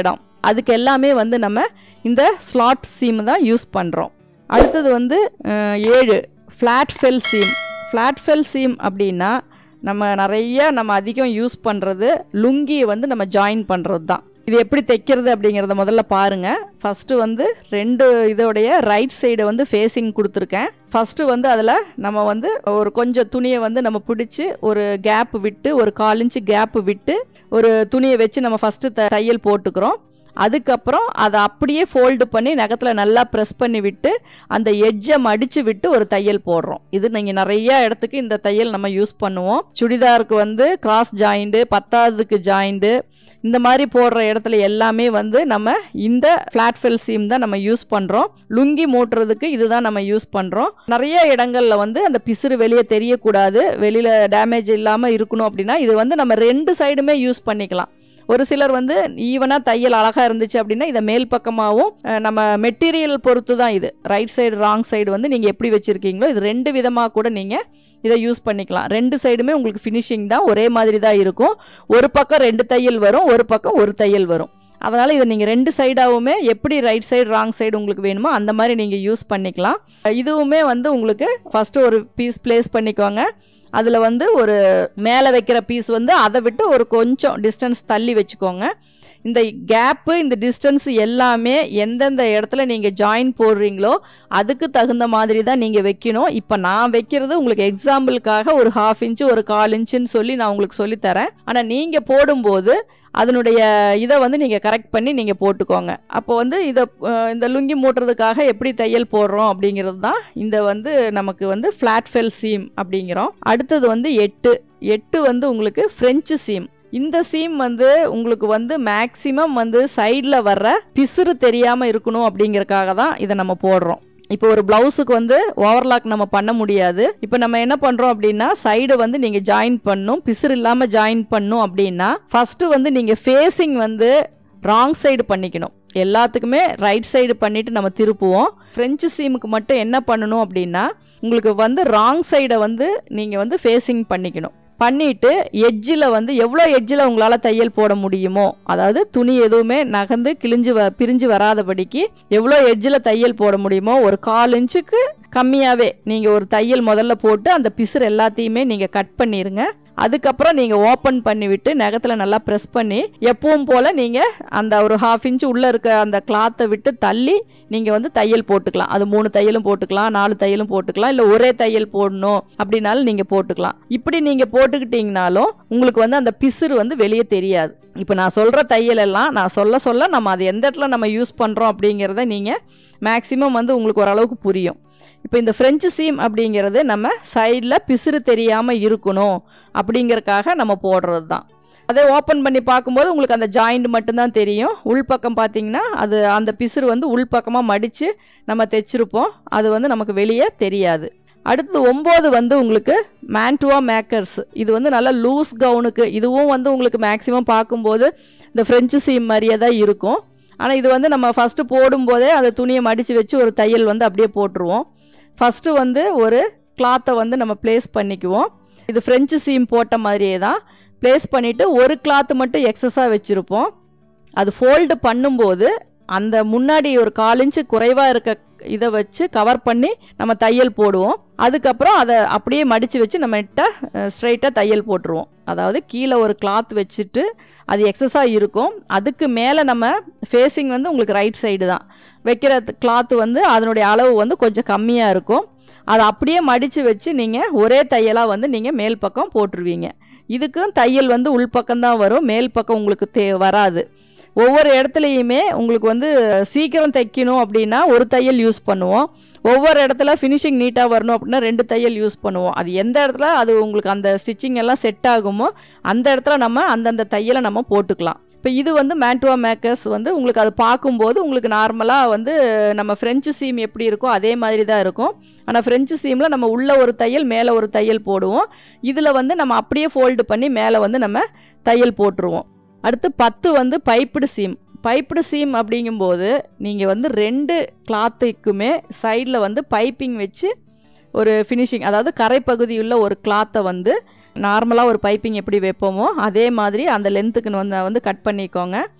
அதுக்கு எல்லாமே வந்து நம்ம இந்த ஸ்லாட் சீம் தான் யூஸ் பண்ணுறோம் அடுத்தது வந்து அஹ், ஏழு flat fell seam flat fell seam அப்படின்னா நம்ம நிறைய நம்ம அதிகம் யூஸ் பண்ணுறது லுங்கியை வந்து நம்ம ஜாயின் பண்ணுறது தான் இது எப்படி தைக்கிறது அப்படிங்கிறத முதல்ல பாருங்கள் ஃபஸ்ட்டு வந்து ரெண்டு இதோடைய ரைட் சைடை வந்து ஃபேஸிங் கொடுத்துருக்கேன் ஃபஸ்ட்டு வந்து அதில் நம்ம வந்து ஒரு கொஞ்சம் துணியை வந்து நம்ம பிடிச்சி ஒரு கேப் விட்டு ஒரு கால் இன்ச்சு கேப் விட்டு ஒரு துணியை வச்சு நம்ம ஃபஸ்ட்டு த தையல் போட்டுக்கிறோம் அதுக்கப்புறம் அதை அப்படியே ஃபோல்டு பண்ணி நகத்தில் நல்லா ப்ரெஸ் பண்ணி விட்டு அந்த எட்ஜை மடித்து விட்டு ஒரு தையல் போடுறோம் இது நீங்கள் நிறைய இடத்துக்கு இந்த தையல் நம்ம யூஸ் பண்ணுவோம் சுடிதாருக்கு வந்து கிராஸ் ஜாயிண்ட்டு பத்தாவதுக்கு ஜாயிண்ட்டு இந்த மாதிரி போடுற இடத்துல எல்லாமே வந்து நம்ம இந்த ஃப்ளாட் ஃபெல் சீம் தான் நம்ம யூஸ் பண்ணுறோம் லுங்கி மூட்டுறதுக்கு இதுதான் நம்ம யூஸ் பண்ணுறோம் நிறைய இடங்கள்ல வந்து அந்த பிசுறு வெளியே தெரியக்கூடாது வெளியில் டேமேஜ் இல்லாமல் இருக்கணும் அப்படின்னா இது வந்து நம்ம ரெண்டு சைடுமே யூஸ் பண்ணிக்கலாம் ஒரு சிலர் வந்து ஈவனாக தையல் அழகாக இருந்துச்சு அப்படின்னா இதை மேல் பக்கமாகவும் அஹ், நம்ம மெட்டீரியல் பொறுத்து தான் இது ரைட் சைடு ராங் சைடு வந்து நீங்கள் எப்படி வச்சுருக்கீங்களோ இது ரெண்டு விதமாக கூட நீங்கள் இதை யூஸ் பண்ணிக்கலாம் ரெண்டு சைடுமே உங்களுக்கு ஃபினிஷிங் தான் ஒரே மாதிரி தான் இருக்கும் ஒரு பக்கம் ரெண்டு தையல் வரும் ஒரு பக்கம் ஒரு தையல் வரும் அதனால் இதை நீங்கள் ரெண்டு சைடாகவுமே எப்படி ரைட் சைடு ராங் சைடு உங்களுக்கு வேணுமோ அந்த மாதிரி நீங்கள் யூஸ் பண்ணிக்கலாம் இதுவுமே வந்து உங்களுக்கு ஃபஸ்ட்டு ஒரு பீஸ் ப்ளேஸ் பண்ணிக்கோங்க அதில் வந்து ஒரு மேலே வைக்கிற பீஸ் வந்து அதை விட்டு ஒரு கொஞ்சம் டிஸ்டன்ஸ் தள்ளி வச்சுக்கோங்க இந்த கேப்பு இந்த டிஸ்டன்ஸ் எல்லாமே எந்தெந்த இடத்துல நீங்கள் ஜாயின் போடுறீங்களோ அதுக்கு தகுந்த மாதிரி தான் நீங்கள் வைக்கணும் இப்போ நான் வைக்கிறது உங்களுக்கு எக்ஸாம்பிளுக்காக ஒரு ஹாஃப் இன்ச்சு ஒரு கால் இன்ச்சுன்னு சொல்லி நான் உங்களுக்கு சொல்லித்தரேன் ஆனால் நீங்கள் போடும்போது அதனுடைய இதை வந்து நீங்கள் கரெக்ட் பண்ணி நீங்கள் போட்டுக்கோங்க அப்போ வந்து இதை அஹ், இந்த லுங்கி மூட்டுறதுக்காக எப்படி தையல் போடுறோம் அப்படிங்கிறது தான் இந்த வந்து நமக்கு வந்து ஃப்ளாட் ஃபெல் சீம் அப்படிங்கிறோம் அடுத்தது வந்து எட்டு எட்டு வந்து உங்களுக்கு ஃப்ரெஞ்சு சீம் இந்த சீம் வந்து உங்களுக்கு வந்து மேக்ஸிமம் வந்து சைடில் வர்ற பிசுறு தெரியாமல் இருக்கணும் அப்படிங்கறக்காக தான் இதை நம்ம போடுறோம் இப்போ ஒரு பிளவுஸுக்கு வந்து ஓவர்லாக் நம்ம பண்ண முடியாது இப்போ நம்ம என்ன பண்ணுறோம் அப்படின்னா சைடு வந்து நீங்கள் ஜாயின் பண்ணும் பிசுறு இல்லாமல் ஜாயின் பண்ணும் அப்படின்னா ஃபஸ்ட்டு வந்து நீங்கள் ஃபேஸிங் வந்து ராங் சைடு பண்ணிக்கணும் எல்லாத்துக்குமே ரைட் சைடு பண்ணிட்டு நம்ம திருப்புவோம் ஃப்ரெஞ்சு சீமுக்கு மட்டும் என்ன பண்ணணும் அப்படின்னா உங்களுக்கு வந்து ராங் சைடை வந்து நீங்கள் வந்து ஃபேஸிங் பண்ணிக்கணும் பண்ணிட்டு எட்ஜில் வந்து எவ்வளோ எட்ஜில் உங்களால் தையல் போட முடியுமோ அதாவது துணி எதுவுமே நகர்ந்து கிழிஞ்சு வ பிரிஞ்சு வராதபடிக்கு எவ்வளோ எட்ஜில் தையல் போட முடியுமோ ஒரு கால் இன்ச்சுக்கு கம்மியாகவே நீங்கள் ஒரு தையல் முதல்ல போட்டு அந்த பிசுறு எல்லாத்தையுமே நீங்கள் கட் பண்ணிடுங்க அதுக்கப்புறம் நீங்கள் ஓப்பன் பண்ணி விட்டு நகத்தில் நல்லா ப்ரெஸ் பண்ணி எப்பவும் போல் நீங்கள் அந்த ஒரு ஹாஃப் இன்ச் உள்ளே இருக்க அந்த கிளாத்தை விட்டு தள்ளி நீங்கள் வந்து தையல் போட்டுக்கலாம் அது மூணு தையலும் போட்டுக்கலாம் நாலு தையலும் போட்டுக்கலாம் இல்லை ஒரே தையல் போடணும் அப்படின்னாலும் நீங்கள் போட்டுக்கலாம் இப்படி நீங்கள் போட்டுக்கிட்டீங்கனாலும் உங்களுக்கு வந்து அந்த பிசுறு வந்து வெளியே தெரியாது இப்போ நான் சொல்கிற தையல் எல்லாம் நான் சொல்ல சொல்ல நம்ம அது எந்த இடத்துல நம்ம யூஸ் பண்ணுறோம் அப்படிங்கிறத நீங்கள் மேக்ஸிமம் வந்து உங்களுக்கு ஓரளவுக்கு புரியும் இப்போ இந்த ஃப்ரெஞ்சு சீம் அப்படிங்கிறது நம்ம சைடில் பிசுறு தெரியாமல் இருக்கணும் அப்படிங்கறக்காக நம்ம போடுறது தான் அதே ஓப்பன் பண்ணி பார்க்கும்போது உங்களுக்கு அந்த ஜாயிண்ட் மட்டும்தான் தெரியும் உள்பக்கம் பார்த்தீங்கன்னா அது அந்த பிசுறு வந்து உள்பக்கமாக மடித்து நம்ம தைச்சிருப்போம் அது வந்து நமக்கு வெளியே தெரியாது அடுத்து ஒம்பது வந்து உங்களுக்கு மேன்டுவா மேக்கர்ஸ் இது வந்து நல்லா லூஸ் கவுனுக்கு இதுவும் வந்து உங்களுக்கு மேக்ஸிமம் பார்க்கும்போது இந்த ஃப்ரெஞ்சு சீம் மாதிரியே தான் இருக்கும் ஆனால் இது வந்து நம்ம ஃபஸ்ட்டு போடும்போதே அந்த துணியை மடித்து வச்சு ஒரு தையல் வந்து அப்படியே போட்டுருவோம் ஃபஸ்ட்டு வந்து ஒரு கிளாத்தை வந்து நம்ம ப்ளேஸ் பண்ணிக்குவோம் இது ஃப்ரெஞ்சு சீம் போட்ட மாதிரியே தான் ப்ளேஸ் பண்ணிவிட்டு ஒரு கிளாத்து மட்டும் எக்ஸஸாக வச்சுருப்போம் அது ஃபோல்டு பண்ணும்போது அந்த முன்னாடி ஒரு கால் இன்ச்சு குறைவாக இருக்க இதை வச்சு கவர் பண்ணி நம்ம தையல் போடுவோம் அதுக்கப்புறம் அதை அப்படியே மடித்து வச்சு நம்ம ஸ்ட்ரைட்டாக தையல் போட்டுருவோம் அதாவது கீழே ஒரு கிளாத் வச்சுட்டு அது எக்ஸஸாக இருக்கும் அதுக்கு மேலே நம்ம ஃபேஸிங் வந்து உங்களுக்கு ரைட் சைடு தான் வைக்கிற கிளாத்து வந்து அதனுடைய அளவு வந்து கொஞ்சம் கம்மியாக இருக்கும் அதை அப்படியே மடித்து வச்சு நீங்கள் ஒரே தையலாக வந்து நீங்கள் மேல் பக்கம் போட்டுருவீங்க இதுக்கும் தையல் வந்து உள்பக்கம் தான் வரும் மேல் பக்கம் உங்களுக்கு தே வராது ஒவ்வொரு இடத்துலையுமே உங்களுக்கு வந்து சீக்கிரம் தைக்கணும் அப்படின்னா ஒரு தையல் யூஸ் பண்ணுவோம் ஒவ்வொரு இடத்துல ஃபினிஷிங் நீட்டாக வரணும் அப்படின்னா ரெண்டு தையல் யூஸ் பண்ணுவோம் அது எந்த இடத்துல அது உங்களுக்கு அந்த ஸ்டிச்சிங் எல்லாம் செட் ஆகுமோ அந்த இடத்துல நம்ம அந்தந்த தையலை நம்ம போட்டுக்கலாம் இப்போ இது வந்து மேன்டுவா மேக்கர்ஸ் வந்து உங்களுக்கு அது பார்க்கும்போது உங்களுக்கு நார்மலாக வந்து நம்ம ஃப்ரெஞ்சு சீம் எப்படி இருக்கோ அதே மாதிரி தான் இருக்கும் ஆனால் ஃப்ரெஞ்சு சீமில் நம்ம உள்ள ஒரு தையல் மேலே ஒரு தையல் போடுவோம் இதில் வந்து நம்ம அப்படியே ஃபோல்டு பண்ணி மேலே வந்து நம்ம தையல் போட்டுருவோம் அடுத்து பத்து வந்து பைப்புடு சீம் பைப்புடு சீம் அப்படிங்கும்போது நீங்கள் வந்து ரெண்டு கிளாத்துக்குமே சைடில் வந்து பைப்பிங் வச்சு ஒரு ஃபினிஷிங் அதாவது கரைப்பகுதியுள்ள ஒரு கிளாத்தை வந்து நார்மலாக ஒரு பைப்பிங் எப்படி வைப்போமோ அதே மாதிரி அந்த லென்த்துக்கு வந்து வந்து கட் பண்ணிக்கோங்க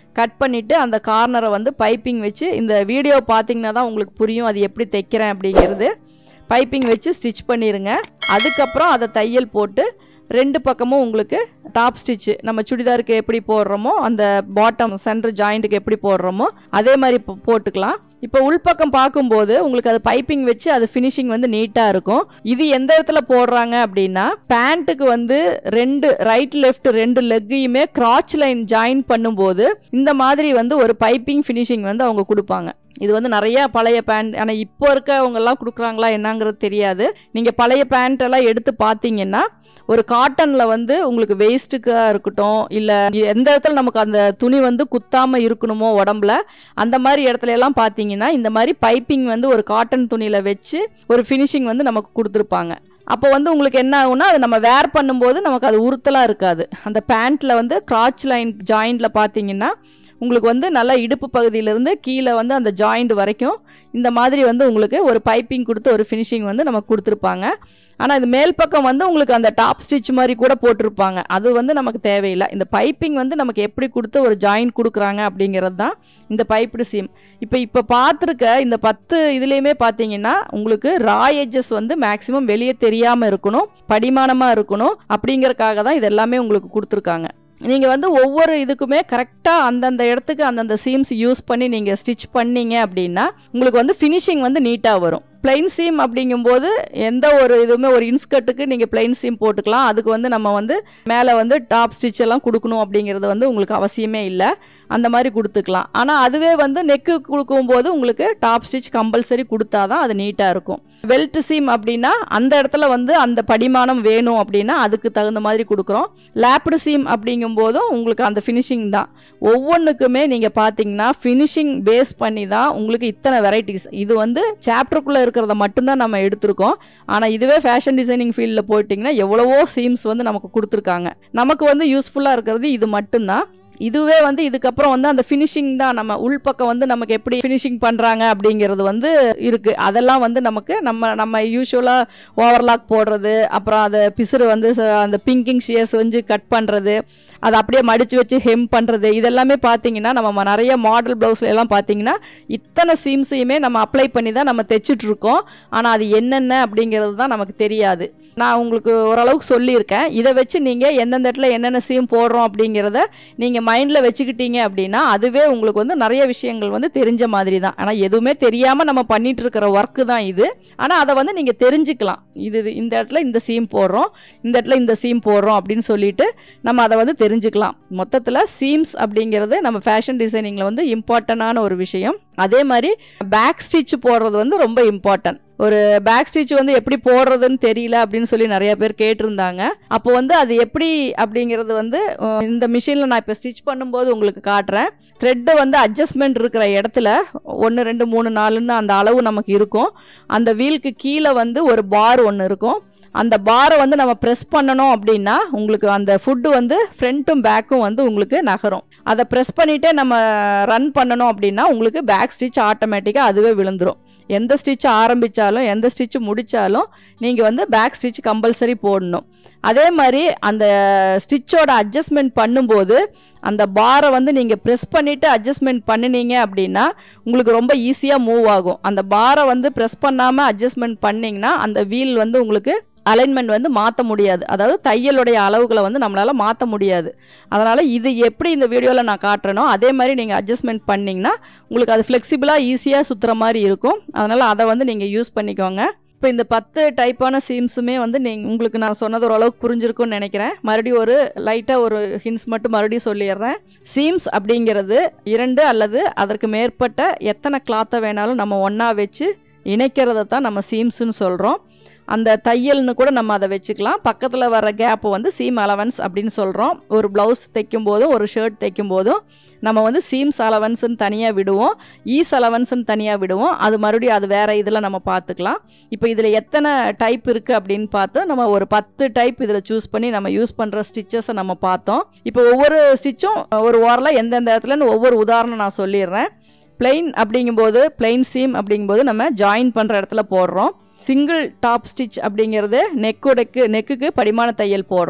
கட் பண்ணிவிட்டு அந்த கார்னரை வந்து பைப்பிங் வச்சு இந்த வீடியோ பார்த்தீங்கன்னா தான் உங்களுக்கு புரியும் அது எப்படி தைக்கிறேன் அப்படிங்கிறது பைப்பிங் வச்சு ஸ்டிச் பண்ணிடுங்க அதுக்கப்புறம் அதை தையல் போட்டு ரெண்டு பக்கமும் உங்களுக்கு டாப் ஸ்டிச்சு நம்ம சுடிதாருக்கு எப்படி போடுறோமோ அந்த பாட்டம் சென்டர் ஜாயிண்ட்டுக்கு எப்படி போடுறோமோ அதே மாதிரி போ- போட்டுக்கலாம் இப்போ உள்பக்கம் பார்க்கும்போது உங்களுக்கு அது பைப்பிங் வச்சு அது ஃபினிஷிங் வந்து நீட்டாக இருக்கும் இது எந்த இடத்துல போடுறாங்க அப்படின்னா பேண்ட்டுக்கு வந்து ரெண்டு ரைட் லெஃப்ட் ரெண்டு லெக்கையுமே கிராச் லைன் ஜாயின் பண்ணும்போது இந்த மாதிரி வந்து ஒரு பைப்பிங் ஃபினிஷிங் வந்து அவங்க கொடுப்பாங்க இது வந்து நிறைய பழைய பேண்ட் ஆனால் இப்போ இருக்கவங்கெல்லாம் கொடுக்குறாங்களா என்னங்கிறது தெரியாது நீங்கள் பழைய பேண்ட் எல்லாம் எடுத்து பார்த்தீங்கன்னா ஒரு காட்டனில் வந்து உங்களுக்கு வேஸ்ட்டுக்காக இருக்கட்டும் இல்லை எந்த இடத்துல நமக்கு அந்த துணி வந்து குத்தாமல் இருக்கணுமோ உடம்புல அந்த மாதிரி இடத்துல எல்லாம் பார்த்தீங்கன்னா இந்த மாதிரி பைப்பிங் வந்து ஒரு காட்டன் துணியில் வச்சு ஒரு ஃபினிஷிங் வந்து நமக்கு கொடுத்துருப்பாங்க அப்போ வந்து உங்களுக்கு என்ன ஆகும்னா அது நம்ம வேர் பண்ணும்போது நமக்கு அது உறுத்தலாக இருக்காது அந்த பேண்ட்டில் வந்து கிராச் லைன் ஜாயிண்டில் பார்த்தீங்கன்னா உங்களுக்கு வந்து நல்லா இடுப்பு பகுதியிலேருந்து கீழே வந்து அந்த ஜாயிண்ட் வரைக்கும் இந்த மாதிரி வந்து உங்களுக்கு ஒரு பைப்பிங் கொடுத்து ஒரு ஃபினிஷிங் வந்து நமக்கு கொடுத்துருப்பாங்க ஆனால் இது மேல் பக்கம் வந்து உங்களுக்கு அந்த டாப் ஸ்டிச் மாதிரி கூட போட்டிருப்பாங்க அது வந்து நமக்கு தேவையில்லை இந்த பைப்பிங் வந்து நமக்கு எப்படி கொடுத்து ஒரு ஜாயின் கொடுக்குறாங்க அப்படிங்கிறது தான் இந்த பைப்டு சீம் இப்போ இப்போ பார்த்துருக்க இந்த பத்து இதுலேயுமே பார்த்தீங்கன்னா உங்களுக்கு ரா எட்ஜஸ் வந்து மேக்ஸிமம் வெளியே தெரியாமல் இருக்கணும் படிமானமாக இருக்கணும் அப்படிங்கறக்காக தான் இது எல்லாமே உங்களுக்கு கொடுத்துருக்காங்க நீங்கள் வந்து ஒவ்வொரு இதுக்குமே கரெக்டாக அந்தந்த இடத்துக்கு அந்தந்த சீம்ஸ் யூஸ் பண்ணி நீங்கள் ஸ்டிச் பண்ணீங்க அப்படின்னா உங்களுக்கு வந்து ஃபினிஷிங் வந்து நீட்டாக வரும் பிளைன் சீம் அப்படிங்கும்போது எந்த ஒரு இதுவுமே ஒரு இன்ஸ்கர்ட்டுக்கு நீங்கள் பிளைன் சீம் போட்டுக்கலாம் அதுக்கு வந்து நம்ம வந்து மேலே வந்து டாப் ஸ்டிச் எல்லாம் கொடுக்கணும் அப்படிங்கிறது வந்து உங்களுக்கு அவசியமே இல்லை அந்த மாதிரி கொடுத்துக்கலாம் ஆனால் அதுவே வந்து நெக்கு கொடுக்கும்போது உங்களுக்கு டாப் ஸ்டிச் கம்பல்சரி கொடுத்தா தான் அது நீட்டாக இருக்கும் வெல்ட் சீம் அப்படின்னா அந்த இடத்துல வந்து அந்த படிமானம் வேணும் அப்படின்னா அதுக்கு தகுந்த மாதிரி கொடுக்குறோம் லேப்டு சீம் அப்படிங்கும்போதும் உங்களுக்கு அந்த ஃபினிஷிங் தான் ஒவ்வொன்றுக்குமே நீங்கள் பார்த்தீங்கன்னா ஃபினிஷிங் பேஸ் பண்ணி தான் உங்களுக்கு இத்தனை வெரைட்டிஸ் இது வந்து சாப்டருக்குள்ளே இருக்கிறத மட்டும்தான் நம்ம எடுத்திருக்கோம் ஆனால் இதுவே ஃபேஷன் டிசைனிங் ஃபீல்டில் போயிட்டிங்கன்னா எவ்வளவோ சீம்ஸ் வந்து நமக்கு கொடுத்துருக்காங்க நமக்கு வந்து யூஸ்ஃபுல்லாக இருக்கிறது இது மட்டும்தான் இதுவே வந்து இதுக்கப்புறம் வந்து அந்த ஃபினிஷிங் தான் நம்ம உள்பக்கம் வந்து நமக்கு எப்படி ஃபினிஷிங் பண்ணுறாங்க அப்படிங்கிறது வந்து இருக்குது அதெல்லாம் வந்து நமக்கு நம்ம நம்ம யூஸ்வலாக ஓவர்லாக் போடுறது அப்புறம் அதை பிசுறு வந்து ச- அந்த பிங்கிங் ஷியர்ஸ் வந்து கட் பண்ணுறது அதை அப்படியே மடித்து வச்சு ஹெம் பண்ணுறது இதெல்லாமே பார்த்தீங்கன்னா நம்ம ம- நிறைய மாடல் ப்ளவுஸ்ல எல்லாம் பார்த்தீங்கன்னா இத்தனை சீம்ஸையுமே நம்ம அப்ளை பண்ணி தான் நம்ம தைச்சிட்டு இருக்கோம் ஆனால் அது என்னென்ன அப்படிங்கிறது தான் நமக்கு தெரியாது நான் உங்களுக்கு ஓரளவுக்கு சொல்லியிருக்கேன் இதை வச்சு நீங்கள் எந்தெந்த இடத்துல என்னென்ன சீம் போடுறோம் அப்படிங்கிறத நீங்கள் மைண்டில் வச்சுக்கிட்டீங்க அப்படின்னா அதுவே உங்களுக்கு வந்து நிறைய விஷயங்கள் வந்து தெரிஞ்ச மாதிரி தான் ஆனால் எதுவுமே தெரியாமல் நம்ம பண்ணிட்டு இருக்கிற ஒர்க்கு தான் இது ஆனால் அதை வந்து நீங்கள் தெரிஞ்சுக்கலாம் இது இது இந்த இடத்துல இந்த சீம் போடுறோம் இந்த இடத்துல இந்த சீம் போடுறோம் அப்படின்னு சொல்லிட்டு நம்ம அதை வந்து தெரிஞ்சுக்கலாம் மொத்தத்தில் சீம்ஸ் அப்படிங்கிறது நம்ம ஃபேஷன் டிசைனிங்கில் வந்து இம்பார்ட்டண்டான ஒரு விஷயம் அதே மாதிரி பேக் ஸ்டிச் போடுறது வந்து ரொம்ப இம்பார்ட்டன்ட் ஒரு பேக் ஸ்டிச் வந்து எப்படி போடுறதுன்னு தெரியல அப்படின்னு சொல்லி நிறைய பேர் கேட்டிருந்தாங்க அப்போ வந்து அது எப்படி அப்படிங்கிறது வந்து அஹ், இந்த மிஷினில் நான் இப்போ ஸ்டிச் பண்ணும்போது உங்களுக்கு காட்டுறேன் த்ரெட்டு வந்து அட்ஜஸ்ட்மெண்ட் இருக்கிற இடத்துல ஒன்று ரெண்டு மூணு நாலுன்னு அந்த அளவு நமக்கு இருக்கும் அந்த வீலுக்கு கீழே வந்து ஒரு பார் ஒன்று இருக்கும் அந்த பாரை வந்து நம்ம ப்ரெஸ் பண்ணணும் அப்படின்னா உங்களுக்கு அந்த ஃபுட்டு வந்து ஃப்ரண்ட்டும் பேக்கும் வந்து உங்களுக்கு நகரும் அதை ப்ரெஸ் பண்ணிவிட்டே நம்ம ரன் பண்ணணும் அப்படின்னா உங்களுக்கு பேக் ஸ்டிச் ஆட்டோமேட்டிக்காக அதுவே விழுந்துரும் எந்த ஸ்டிச் ஆரம்பித்தாலும் எந்த ஸ்டிச் முடித்தாலும் நீங்கள் வந்து பேக் ஸ்டிச் கம்பல்சரி போடணும் அதே மாதிரி அந்த ஸ்டிச்சோட அட்ஜஸ்ட்மெண்ட் பண்ணும்போது அந்த பாரை வந்து நீங்கள் ப்ரெஸ் பண்ணிவிட்டு அட்ஜஸ்ட்மெண்ட் பண்ணினீங்க அப்படின்னா உங்களுக்கு ரொம்ப ஈஸியாக மூவ் ஆகும் அந்த பாரை வந்து ப்ரெஸ் பண்ணாமல் அட்ஜஸ்ட்மெண்ட் பண்ணிங்கன்னா அந்த வீல் வந்து உங்களுக்கு அலைன்மெண்ட் வந்து மாற்ற முடியாது அதாவது தையலுடைய அளவுகளை வந்து நம்மளால் மாற்ற முடியாது அதனால் இது எப்படி இந்த வீடியோவில் நான் காட்டுறேனோ அதே மாதிரி நீங்கள் அட்ஜஸ்ட்மெண்ட் பண்ணிங்கன்னா உங்களுக்கு அது ஃப்ளெக்சிபிளாக ஈஸியாக சுற்றுற மாதிரி இருக்கும் அதனால் அதை வந்து நீங்கள் யூஸ் பண்ணிக்கோங்க இப்போ இந்த பத்து டைப்பான சீம்ஸுமே வந்து நீங்கள் உங்களுக்கு நான் சொன்னது ஓரளவுக்கு புரிஞ்சிருக்கும்னு நினைக்கிறேன் மறுபடியும் ஒரு லைட்டாக ஒரு ஹின்ஸ் மட்டும் மறுபடியும் சொல்லிடுறேன் சீம்ஸ் அப்படிங்கிறது இரண்டு அல்லது அதற்கு மேற்பட்ட எத்தனை கிளாத்தை வேணாலும் நம்ம ஒன்றா வச்சு இணைக்கிறத தான் நம்ம சீம்ஸ்னு சொல்கிறோம் அந்த தையல்னு கூட நம்ம அதை வச்சுக்கலாம் பக்கத்தில் வர கேப்பு வந்து சீம் அலவன்ஸ் அப்படின்னு சொல்கிறோம் ஒரு ப்ளவுஸ் தைக்கும் போதும் ஒரு ஷர்ட் தைக்கும் போதும் நம்ம வந்து சீம்ஸ் அலவன்ஸ்னு தனியாக விடுவோம் ஈஸ் அலவன்ஸ்னு தனியாக விடுவோம் அது மறுபடியும் அது வேறு இதில் நம்ம பார்த்துக்கலாம் இப்போ இதில் எத்தனை டைப் இருக்குது அப்படின்னு பார்த்து நம்ம ஒரு பத்து டைப் இதில் சூஸ் பண்ணி நம்ம யூஸ் பண்ணுற ஸ்டிச்சஸை நம்ம பார்த்தோம் இப்போ ஒவ்வொரு ஸ்டிச்சும் ஒரு ஓரில் எந்தெந்த இடத்துலன்னு ஒவ்வொரு உதாரணம் நான் சொல்லிடுறேன் பிளெயின் அப்படிங்கும்போது பிளெயின் சீம் அப்படிங்கும்போது நம்ம ஜாயின் பண்ணுற இடத்துல போடுறோம் சிங்கிள் டாப் ஸ்டிச் அப்படிங்கிறது நெக்குடைக்கு நெக்குக்கு படிமான தையல் போடுறோம்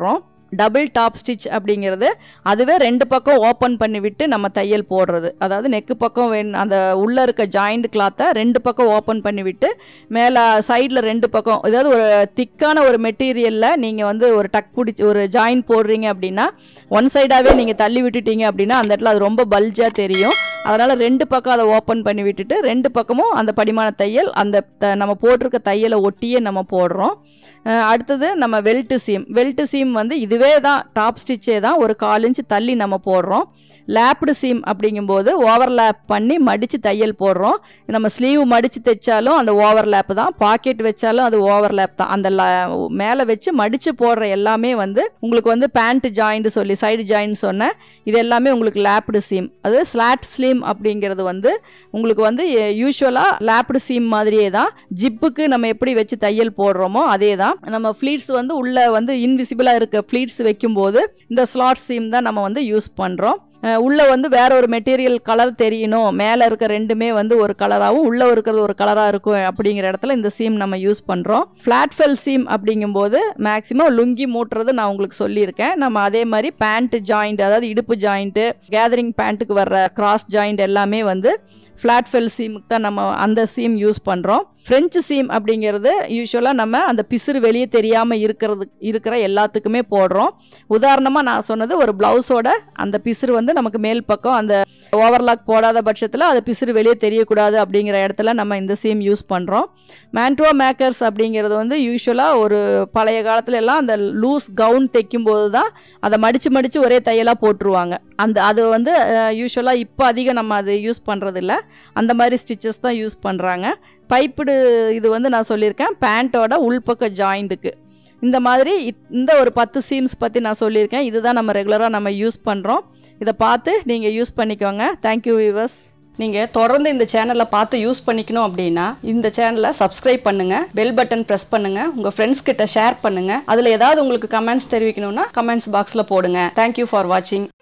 டபுள் டாப் ஸ்டிச் அப்படிங்கிறது அதுவே ரெண்டு பக்கம் ஓப்பன் பண்ணி விட்டு நம்ம தையல் போடுறது அதாவது நெக்கு பக்கம் வேணும் அந்த உள்ளே இருக்க ஜாயிண்ட் கிளாத்தை ரெண்டு பக்கம் ஓப்பன் பண்ணி விட்டு மேலே சைடில் ரெண்டு பக்கம் அதாவது ஒரு திக்கான ஒரு மெட்டீரியலில் நீங்கள் வந்து ஒரு டக் பிடிச்சி ஒரு ஜாயின் போடுறீங்க அப்படின்னா ஒன் சைடாகவே நீங்கள் தள்ளி விட்டுட்டீங்க அப்படின்னா அந்த இடத்துல அது ரொம்ப பல்ஜாக தெரியும் அதனால் ரெண்டு பக்கம் அதை ஓப்பன் பண்ணி விட்டுட்டு ரெண்டு பக்கமும் அந்த படிமான தையல் அந்த த- நம்ம போட்டிருக்க தையலை ஒட்டியே நம்ம போடுறோம் அஹ் அடுத்தது நம்ம வெல்ட்டு சீம் வெல்ட்டு சீம் வந்து இதுவே தான் டாப் ஸ்டிச்சே தான் ஒரு கால் இன்ச் தள்ளி நம்ம போடுறோம் லேப்டு சீம் அப்படிங்கும்போது ஓவர்லேப் பண்ணி மடித்து தையல் போடுறோம் நம்ம ஸ்லீவ் மடித்து தைச்சாலும் அந்த ஓவர்லேப் தான் பாக்கெட் வச்சாலும் அது ஓவர்லேப் தான் அந்த மேலே வச்சு மடித்து போடுற எல்லாமே வந்து உங்களுக்கு வந்து பேண்ட் ஜாயிண்ட் சொல்லி சைடு ஜாயிண்ட் சொன்னேன் இது எல்லாமே உங்களுக்கு லேப்டு சீம் அது ஸ்லாட் ஸ்லீம் அப்படிங்கிறது வந்து உங்களுக்கு வந்து யூஸ்வலாக லேப்டு சீம் மாதிரியே தான் ஜிப்புக்கு நம்ம எப்படி வச்சு தையல் போடுறோமோ அதே தான் நம்ம ஃப்ளீட்ஸ் வந்து உள்ளே வந்து இன்விசிபிளாக இருக்க ஃப்ளீட்ஸ் வைக்கும்போது இந்த ஸ்லாட் சீம் தான் நம்ம வந்து யூஸ் பண்ணுறோம் உள்ளே வந்து வேற ஒரு மெட்டீரியல் கலர் தெரியணும் மேலே இருக்க ரெண்டுமே வந்து ஒரு கலராகவும் உள்ளே இருக்கிறது ஒரு கலராக இருக்கும் அப்படிங்கிற இடத்துல இந்த சீம் நம்ம யூஸ் பண்ணுறோம் ஃப்ளாட் ஃபெல் சீம் அப்படிங்கும்போது மேக்ஸிமம் லுங்கி மூட்டுறது நான் உங்களுக்கு சொல்லியிருக்கேன் நம்ம அதே மாதிரி பேண்ட் ஜாயிண்ட் அதாவது இடுப்பு ஜாயிண்ட்டு கேதரிங் பேண்ட்டுக்கு வர்ற கிராஸ் ஜாயிண்ட் எல்லாமே வந்து ஃப்ளாட் ஃபெல் சீமுக்கு தான் நம்ம அந்த சீம் யூஸ் பண்ணுறோம் ஃப்ரெஞ்சு சீம் அப்படிங்கிறது யூஸ்வலாக நம்ம அந்த பிசுறு வெளியே தெரியாமல் இருக்கிறது இருக்கிற எல்லாத்துக்குமே போடுறோம் உதாரணமாக நான் சொன்னது ஒரு ப்ளவுஸோட அந்த பிசுறு வந்து நமக்கு மேல் பக்கம் அந்த ஓவர்லாக் போடாத பட்சத்தில் அது பிசுறு வெளியே தெரியக்கூடாது அப்படிங்கிற இடத்துல நம்ம இந்த சீம் யூஸ் பண்ணுறோம் மேண்ட்ரோ மேக்கர்ஸ் அப்படிங்கிறது வந்து யூஸ்வலாக ஒரு பழைய காலத்துல எல்லாம் அந்த லூஸ் கவுன் தைக்கும்போது தான் அதை மடித்து மடித்து ஒரே தையலாக போட்டுருவாங்க அந்த அது வந்து யூஸ்வலாக இப்போ அதிகம் நம்ம அது யூஸ் பண்ணுறதில்ல அந்த மாதிரி ஸ்டிச்சஸ் தான் யூஸ் பண்ணுறாங்க பைப்புடு இது வந்து நான் சொல்லியிருக்கேன் பேண்ட்டோட உள்பக்க ஜாயிண்ட்டுக்கு இந்த மாதிரி இத்- இந்த ஒரு பத்து சீம்ஸ் பற்றி நான் சொல்லியிருக்கேன் இதுதான் நம்ம ரெகுலராக நம்ம யூஸ் பண்ணுறோம் இதை பார்த்து நீங்கள் யூஸ் பண்ணிக்கோங்க தேங்க்யூ வியூவர்ஸ் நீங்கள் தொடர்ந்து இந்த சேனலை பார்த்து யூஸ் பண்ணிக்கணும் அப்படின்னா இந்த சேனலை சப்ஸ்கிரைப் பண்ணுங்கள் பெல் பட்டன் ப்ரெஸ் பண்ணுங்கள் உங்கள் ஃப்ரெண்ட்ஸ் கிட்ட ஷேர் பண்ணுங்கள் அதில் ஏதாவது உங்களுக்கு கமெண்ட்ஸ் தெரிவிக்கணும்னா கமெண்ட்ஸ் பாக்ஸில் போடுங்க தேங்க்யூ ஃபார் வாட்சிங்